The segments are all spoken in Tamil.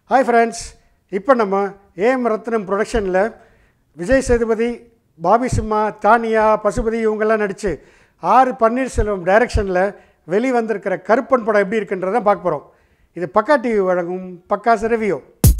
ஹாய் ஃப்ரெண்ட்ஸ் இப்போ நம்ம ஏஎம் ரத்னம் ப்ரொடக்ஷனில் விஜய் சேதுபதி பாபி சிம்மா தானியா பசுபதி இவங்கெல்லாம் நடித்து ஆர் பன்னீர்செல்வம் டைரக்ஷனில் வெளிவந்திருக்கிற கருப்பன் படம் எப்படி இருக்குன்றதை பார்க்க போகிறோம் இது பக்கா டிவி வழங்கும் பக்காஸ் ரிவ்யூ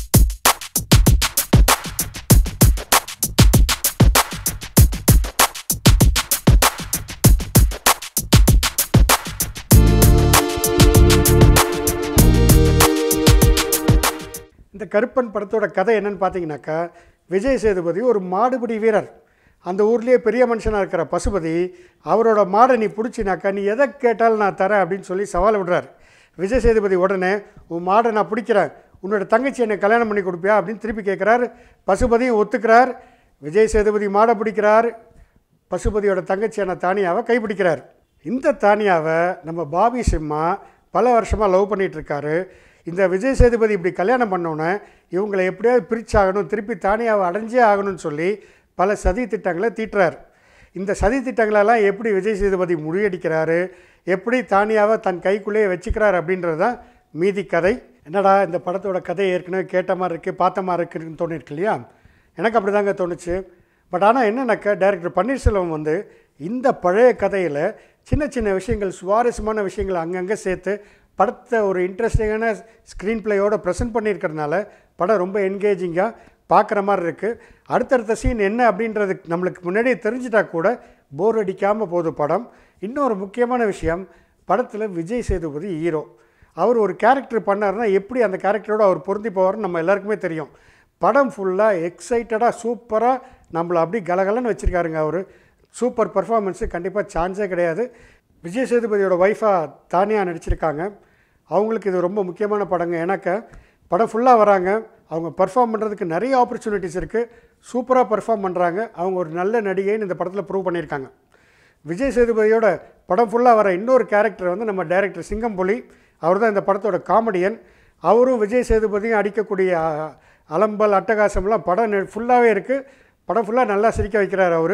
இந்த கருப்பன் படத்தோட கதை என்னன்னு பார்த்தீங்கன்னாக்கா விஜய் சேதுபதி ஒரு மாடுபிடி வீரர் அந்த ஊர்லேயே பெரிய மனுஷனாக இருக்கிற பசுபதி அவரோட மாடை நீ பிடிச்சினாக்கா நீ எதை கேட்டாலும் நான் தரேன் அப்படின்னு சொல்லி சவால் விடுறார் விஜய் சேதுபதி உடனே உன் மாடை நான் பிடிக்கிறேன் உன்னோட தங்கச்சி என்னை கல்யாணம் பண்ணி கொடுப்பியா அப்படின்னு திருப்பி கேட்குறாரு பசுபதியும் ஒத்துக்கிறார் விஜய் சேதுபதி மாடை பிடிக்கிறார் பசுபதியோட தங்கச்சியான தானியாவை கைப்பிடிக்கிறார் இந்த தானியாவை நம்ம பாபி சிம்மா பல வருஷமாக லவ் பண்ணிட்டு இருக்காரு இந்த விஜய் சேதுபதி இப்படி கல்யாணம் பண்ணோன்னே இவங்களை எப்படியாவது பிரிச்சாகணும் திருப்பி தானியாவை அடைஞ்சே ஆகணும்னு சொல்லி பல சதி திட்டங்களை தீட்டுறார் இந்த சதி திட்டங்களெல்லாம் எப்படி விஜய் சேதுபதி முறியடிக்கிறாரு எப்படி தானியாவை தன் கைக்குள்ளேயே வச்சுக்கிறார் அப்படின்றது தான் மீதி கதை என்னடா இந்த படத்தோட கதை ஏற்கனவே கேட்ட மாதிரி இருக்குது பார்த்த மாதிரி இருக்குன்னு தோணிருக்கு இல்லையா எனக்கு அப்படி தாங்க தோணுச்சு பட் ஆனால் என்னன்னாக்கா டைரக்டர் பன்னீர்செல்வம் வந்து இந்த பழைய கதையில் சின்ன சின்ன விஷயங்கள் சுவாரஸ்யமான விஷயங்கள் அங்கங்கே சேர்த்து படத்தை ஒரு இன்ட்ரெஸ்டிங்கான ஸ்க்ரீன் பிளேயோட ப்ரெசென்ட் பண்ணியிருக்கிறதுனால படம் ரொம்ப என்கேஜிங்காக பார்க்குற மாதிரி இருக்குது அடுத்தடுத்த சீன் என்ன அப்படின்றது நம்மளுக்கு முன்னாடியே தெரிஞ்சிட்டா கூட போர் அடிக்காமல் போகுது படம் இன்னொரு முக்கியமான விஷயம் படத்தில் விஜய் சேதுபதி ஹீரோ அவர் ஒரு கேரக்டர் பண்ணாருன்னா எப்படி அந்த கேரக்டரோட அவர் பொருந்தி போவார்னு நம்ம எல்லாருக்குமே தெரியும் படம் ஃபுல்லாக எக்ஸைட்டடாக சூப்பராக நம்மளை அப்படி கலகலன்னு வச்சுருக்காருங்க அவர் சூப்பர் பர்ஃபார்மன்ஸு கண்டிப்பாக சான்ஸே கிடையாது விஜய் சேதுபதியோட ஒய்ஃபாக தானியா நடிச்சிருக்காங்க அவங்களுக்கு இது ரொம்ப முக்கியமான படங்க ஏன்னாக்கா படம் ஃபுல்லாக வராங்க அவங்க பர்ஃபார்ம் பண்ணுறதுக்கு நிறைய ஆப்பர்ச்சுனிட்டிஸ் இருக்குது சூப்பராக பர்ஃபார்ம் பண்ணுறாங்க அவங்க ஒரு நல்ல நடிகைன்னு இந்த படத்தில் ப்ரூவ் பண்ணியிருக்காங்க விஜய் சேதுபதியோட படம் ஃபுல்லாக வர இன்னொரு கேரக்டர் வந்து நம்ம டைரக்டர் சிங்கம்புலி அவர் தான் இந்த படத்தோட காமெடியன் அவரும் விஜய் சேதுபதியும் அடிக்கக்கூடிய அ- அலம்பல் அட்டகாசம்லாம் படம் ஃபுல்லாகவே இருக்குது படம் ஃபுல்லாக நல்லா சிரிக்க வைக்கிறார் அவர்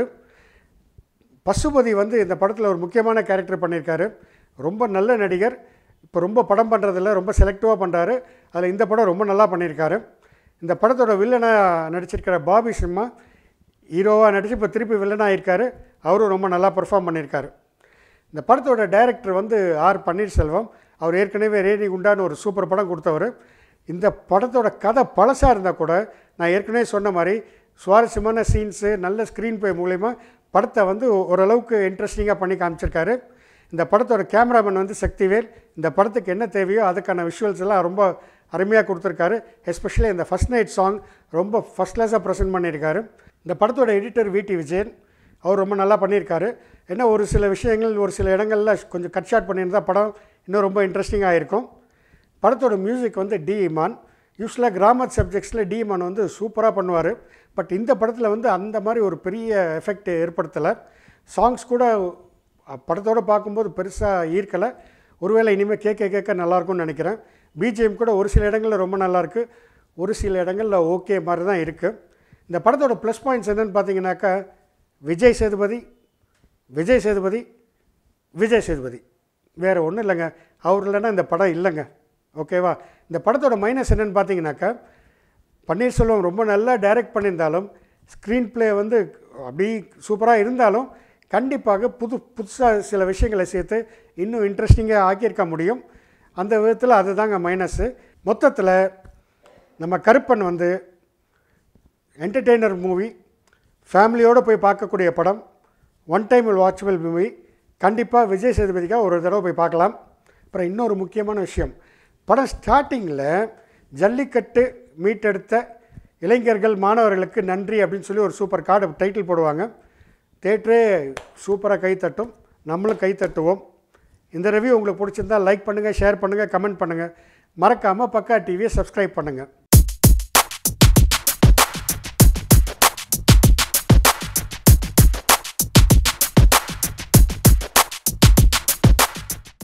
பசுபதி வந்து இந்த படத்தில் ஒரு முக்கியமான கேரக்டர் பண்ணியிருக்காரு ரொம்ப நல்ல நடிகர் இப்போ ரொம்ப படம் பண்ணுறதில்ல ரொம்ப செலக்டிவாக பண்ணுறாரு அதில் இந்த படம் ரொம்ப நல்லா பண்ணியிருக்காரு இந்த படத்தோட வில்லனாக நடிச்சிருக்கிற பாபி சிம்மா ஹீரோவாக நடித்து இப்போ திருப்பி வில்லனாக இருக்காரு அவரும் ரொம்ப நல்லா பெர்ஃபார்ம் பண்ணியிருக்காரு இந்த படத்தோட டைரக்டர் வந்து ஆர் பன்னீர்செல்வம் அவர் ஏற்கனவே ரேணி குண்டான்னு ஒரு சூப்பர் படம் கொடுத்தவர் இந்த படத்தோட கதை பழசாக இருந்தால் கூட நான் ஏற்கனவே சொன்ன மாதிரி சுவாரஸ்யமான சீன்ஸு நல்ல ஸ்க்ரீன் ப்ளே மூலிமா படத்தை வந்து ஓரளவுக்கு இன்ட்ரெஸ்டிங்காக பண்ணி காமிச்சிருக்காரு இந்த படத்தோட கேமராமேன் வந்து சக்திவேல் இந்த படத்துக்கு என்ன தேவையோ அதுக்கான விஷுவல்ஸ் எல்லாம் ரொம்ப அருமையாக கொடுத்துருக்காரு எஸ்பெஷலி இந்த ஃபஸ்ட் நைட் சாங் ரொம்ப ஃபஸ்ட் கிளாஸாக ப்ரெசென்ட் பண்ணியிருக்காரு இந்த படத்தோட எடிட்டர் விடி விஜயன் அவர் ரொம்ப நல்லா பண்ணியிருக்காரு என்ன ஒரு சில விஷயங்கள் ஒரு சில இடங்கள்ல கொஞ்சம் கட் ஷாட் பண்ணியிருந்தா படம் இன்னும் ரொம்ப இன்ட்ரெஸ்டிங்காக இருக்கும் படத்தோட மியூசிக் வந்து டி இமான் யூஸ்வலாக கிராமத் சப்ஜெக்ட்ஸில் டி இமான் வந்து சூப்பராக பண்ணுவார் பட் இந்த படத்தில் வந்து அந்த மாதிரி ஒரு பெரிய எஃபெக்ட் ஏற்படுத்தலை சாங்ஸ் கூட அஹ், படத்தோட பார்க்கும்போது பெருசாக ஈர்க்கலை ஒருவேளை இனிமேல் கேட்க கேட்க நல்லாயிருக்கும்னு நினைக்கிறேன் பிஜிஎம் கூட ஒரு சில இடங்களில் ரொம்ப நல்லாயிருக்கு ஒரு சில இடங்களில் ஓகே மாதிரி தான் இருக்குது இந்த படத்தோட ப்ளஸ் பாயிண்ட்ஸ் என்னென்னு பார்த்தீங்கன்னாக்கா விஜய் சேதுபதி விஜய் சேதுபதி விஜய் சேதுபதி வேறு ஒன்றும் இல்லைங்க அவர் இல்லைன்னா இந்த படம் இல்லைங்க ஓகேவா இந்த படத்தோட மைனஸ் என்னென்னு பார்த்தீங்கன்னாக்கா பன்னீர்செல்வம் ரொம்ப நல்லா டைரக்ட் பண்ணியிருந்தாலும் ஸ்க்ரீன் ப்ளே வந்து அப்படி சூப்பராக இருந்தாலும் கண்டிப்பாக புது புதுசாக சில விஷயங்களை சேர்த்து இன்னும் இன்ட்ரெஸ்டிங்காக ஆக்கியிருக்க முடியும் அந்த விதத்தில் அதுதாங்க மைனஸ்ஸு மொத்தத்தில் நம்ம கருப்பன் வந்து என்டர்டெய்னர் மூவி ஃபேமிலியோடு போய் பார்க்கக்கூடிய படம் ஒன் டைம் வாட்சபிள் மூவி கண்டிப்பாக விஜய் சேதுபதிக்காக ஒரு தடவை போய் பார்க்கலாம் அப்புறம் இன்னொரு முக்கியமான விஷயம் படம் ஸ்டார்டிங்கில் ஜல்லிக்கட்டு மீட்டெடுத்த இளைஞர்கள் மாணவர்களுக்கு நன்றி அப்படின்னு சொல்லி ஒரு சூப்பர் கார்டு டைட்டில் போடுவாங்க தேட்டரே சூப்பராக கை தட்டும் நம்மளும் கை தட்டுவோம் இந்த ரிவ்யூ உங்களுக்கு பிடிச்சிருந்தா லைக் பண்ணுங்கள் ஷேர் பண்ணுங்கள் கமெண்ட் பண்ணுங்கள் மறக்காமல் பக்கா டிவியை சப்ஸ்கிரைப் பண்ணுங்கள்